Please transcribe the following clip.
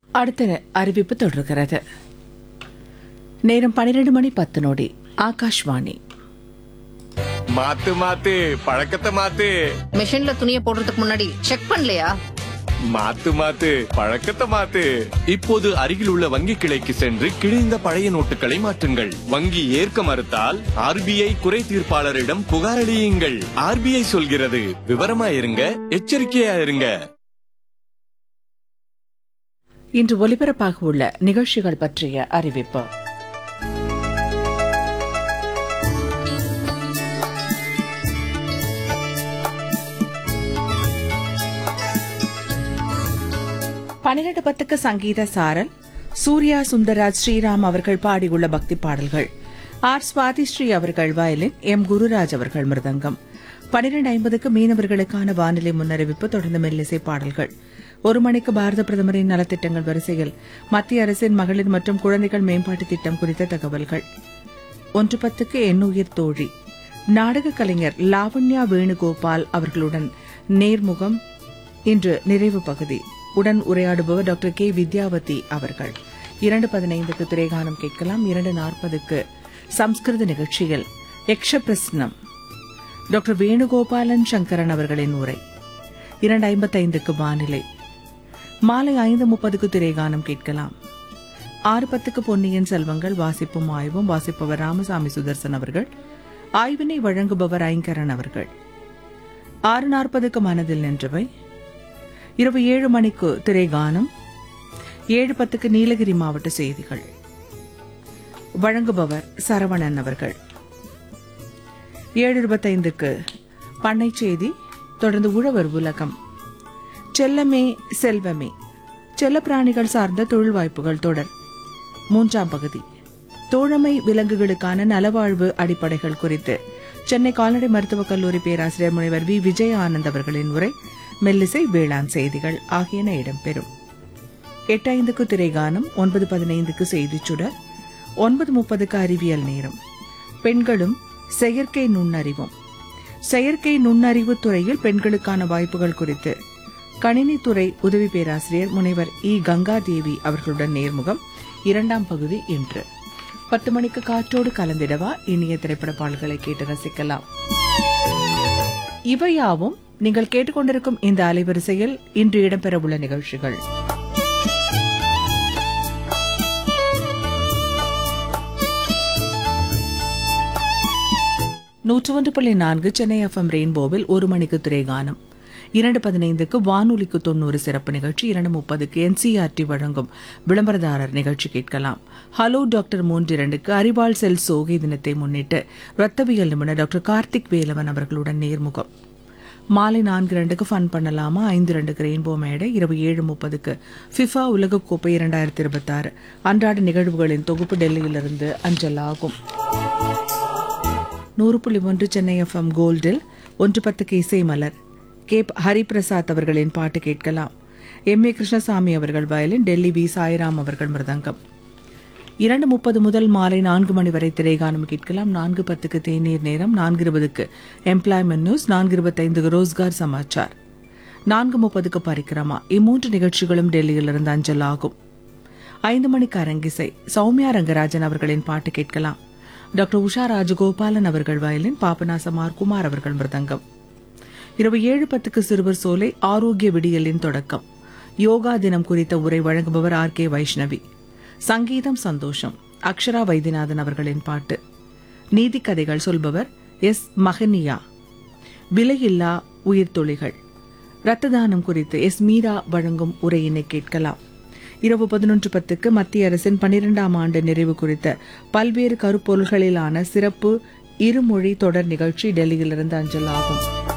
அடுத்த அறிவிப்பு தொடர்கிறது நேரம் பன்னிரண்டு மணி பத்து நொடி ஆகாஷ்வாணி மாத்து மாத்து பழக்கத்தை மாத்து மிஷின்ல துணியை போடுறதுக்கு முன்னாடி செக் பண்ணலையா மாத்து மாத்து பழக்கத்தை மாத்து இப்போது அருகில் உள்ள வங்கி கிளைக்கு சென்று கிழிந்த பழைய நோட்டுகளை மாற்றுங்கள் வங்கி ஏற்க மறுத்தால் ஆர்பிஐ குறை தீர்ப்பாளரிடம் புகாரளியுங்கள் ஆர்பிஐ சொல்கிறது விவரமா இருங்க எச்சரிக்கையா இருங்க இன்று ஒலிபரப்பாக உள்ள நிகழ்ச்சிகள் பற்றிய அறிவிப்பு பன்னிரண்டு பத்துக்கு சங்கீத சாரல் சூர்யா சுந்தராஜ் ஸ்ரீராம் அவர்கள் பாடியுள்ள பக்தி பாடல்கள் ஆர் சுவாதி ஸ்ரீ அவர்கள் வயலின் எம் குருராஜ் அவர்கள் மிருதங்கம் பன்னிரண்டு ஐம்பதுக்கு மீனவர்களுக்கான வானிலை முன்னறிவிப்பு தொடர்ந்து மெல்லிசை பாடல்கள் ஒரு மணிக்கு பாரத பிரதமரின் நலத்திட்டங்கள் வரிசையில் மத்திய அரசின் மகளிர் மற்றும் குழந்தைகள் மேம்பாட்டு திட்டம் குறித்த தகவல்கள் ஒன்று பத்துக்கு எண்ணுயிர் தோழி நாடக கலைஞர் லாவண்யா வேணுகோபால் அவர்களுடன் நேர்முகம் இன்று நிறைவு பகுதி உடன் உரையாடுபவர் டாக்டர் கே வித்யாவதி அவர்கள் இரண்டு பதினைந்துக்கு திரைகானம் கேட்கலாம் இரண்டு நாற்பதுக்கு சம்ஸ்கிருத நிகழ்ச்சியில் யக்ஷ பிரஸ்னம் டாக்டர் வேணுகோபாலன் சங்கரன் அவர்களின் உரை இரண்டு ஐம்பத்தைந்துக்கு வானிலை மாலை ஐந்து முப்பதுக்கு திரைகானம் கேட்கலாம் ஆறு பத்துக்கு பொன்னியின் செல்வங்கள் வாசிப்பும் ஆய்வும் வாசிப்பவர் ராமசாமி சுதர்சன் அவர்கள் ஆய்வினை வழங்குபவர் ஐங்கரன் அவர்கள் ஆறு நாற்பதுக்கு மனதில் நின்றவை இரவு ஏழு மணிக்கு திரைகானம் ஏழு பத்துக்கு நீலகிரி மாவட்ட செய்திகள் வழங்குபவர் சரவணன் அவர்கள் ஏழு இருபத்தைந்துக்கு பண்ணை செய்தி தொடர்ந்து உழவர் உலகம் செல்லமே செல்வமே செல்லப்பிராணிகள் சார்ந்த தொழில் வாய்ப்புகள் தொடர் மூன்றாம் பகுதி தோழமை விலங்குகளுக்கான நலவாழ்வு அடிப்படைகள் குறித்து சென்னை கால்நடை மருத்துவக் கல்லூரி பேராசிரியர் முனைவர் வி விஜய ஆனந்த் அவர்களின் உரை மெல்லிசை வேளாண் செய்திகள் ஆகியன இடம்பெறும் எட்டு ஐந்துக்கு திரைகானம் ஒன்பது பதினைந்துக்கு செய்திச் சுடர் ஒன்பது முப்பதுக்கு அறிவியல் நேரம் பெண்களும் செயற்கை நுண்ணறிவும் செயற்கை நுண்ணறிவு துறையில் பெண்களுக்கான வாய்ப்புகள் குறித்து கணினித்துறை உதவி பேராசிரியர் முனைவர் இ கங்காதேவி அவர்களுடன் நேர்முகம் இரண்டாம் பகுதி இன்று பத்து மணிக்கு காற்றோடு கலந்திடவா இனிய திரைப்பட பாடல்களை கேட்டு ரசிக்கலாம் இவையாவும் நீங்கள் கேட்டுக்கொண்டிருக்கும் இந்த அலைவரிசையில் இன்று இடம்பெறவுள்ள நிகழ்ச்சிகள் நூற்று ஒன்று புள்ளி நான்கு சென்னை எஃப்எம் ரெயின்போவில் ஒரு மணிக்கு திரைகானம் இரண்டு பதினைந்துக்கு வானொலிக்கு தொண்ணூறு சிறப்பு நிகழ்ச்சி இரண்டு முப்பதுக்கு என்சிஆர்டி வழங்கும் விளம்பரதாரர் நிகழ்ச்சி கேட்கலாம் ஹலோ டாக்டர் மூன்று இரண்டுக்கு அறிவாள் செல் சோகை தினத்தை முன்னிட்டு ரத்தவியல் நிபுணர் டாக்டர் கார்த்திக் வேலவன் அவர்களுடன் நேர்முகம் மாலை நான்கு ரெண்டுக்கு ஃபன் பண்ணலாமா ஐந்து ரெண்டுக்கு ரெயின்போ மேடை இரவு ஏழு முப்பதுக்கு ஃபிஃபா உலகக்கோப்பை இரண்டாயிரத்தி இருபத்தாறு அன்றாட நிகழ்வுகளின் தொகுப்பு டெல்லியிலிருந்து அஞ்சல் ஆகும் நூறு புள்ளி ஒன்று சென்னை எஃப்எம் கோல்டில் ஒன்று பத்துக்கு இசை மலர் கே ஹரிபிரசாத் அவர்களின் பாட்டு கேட்கலாம் எம் ஏ கிருஷ்ணசாமி அவர்கள் வயலின் டெல்லி வி சாய்ராம் அவர்கள் மிருதங்கம் இரண்டு முப்பது முதல் மாலை நான்கு மணி வரை திரைகானம் கேட்கலாம் நான்கு பத்துக்கு தேநீர் நேரம் நான்கு இருபதுக்கு எம்ப்ளாய்மெண்ட் நியூஸ் நான்கு இருபத்தைந்துக்கு ரோஸ்கார் சமாச்சார் நான்கு முப்பதுக்கு பரிக்கிரமா இம்மூன்று நிகழ்ச்சிகளும் டெல்லியிலிருந்து அஞ்சல் ஆகும் ஐந்து மணிக்கு அரங்கிசை சௌமியா ரங்கராஜன் அவர்களின் பாட்டு கேட்கலாம் டாக்டர் உஷா ராஜகோபாலன் அவர்கள் வயலின் பாபநாசமார் குமார் அவர்கள் மிருதங்கம் இரவு ஏழு பத்துக்கு சிறுவர் சோலை ஆரோக்கிய விடியலின் தொடக்கம் யோகா தினம் குறித்த உரை வழங்குபவர் ஆர் கே வைஷ்ணவி சங்கீதம் சந்தோஷம் அக்ஷரா வைத்தியநாதன் அவர்களின் பாட்டு நீதி கதைகள் சொல்பவர் எஸ் மகனியா விலையில்லா உயிர்த்தொழிகள் இரத்த தானம் குறித்து எஸ் மீரா வழங்கும் உரையினை கேட்கலாம் இரவு பதினொன்று பத்துக்கு மத்திய அரசின் பன்னிரெண்டாம் ஆண்டு நிறைவு குறித்த பல்வேறு கருப்பொருள்களிலான சிறப்பு இருமொழி தொடர் நிகழ்ச்சி டெல்லியிலிருந்து அஞ்சல் ஆகும்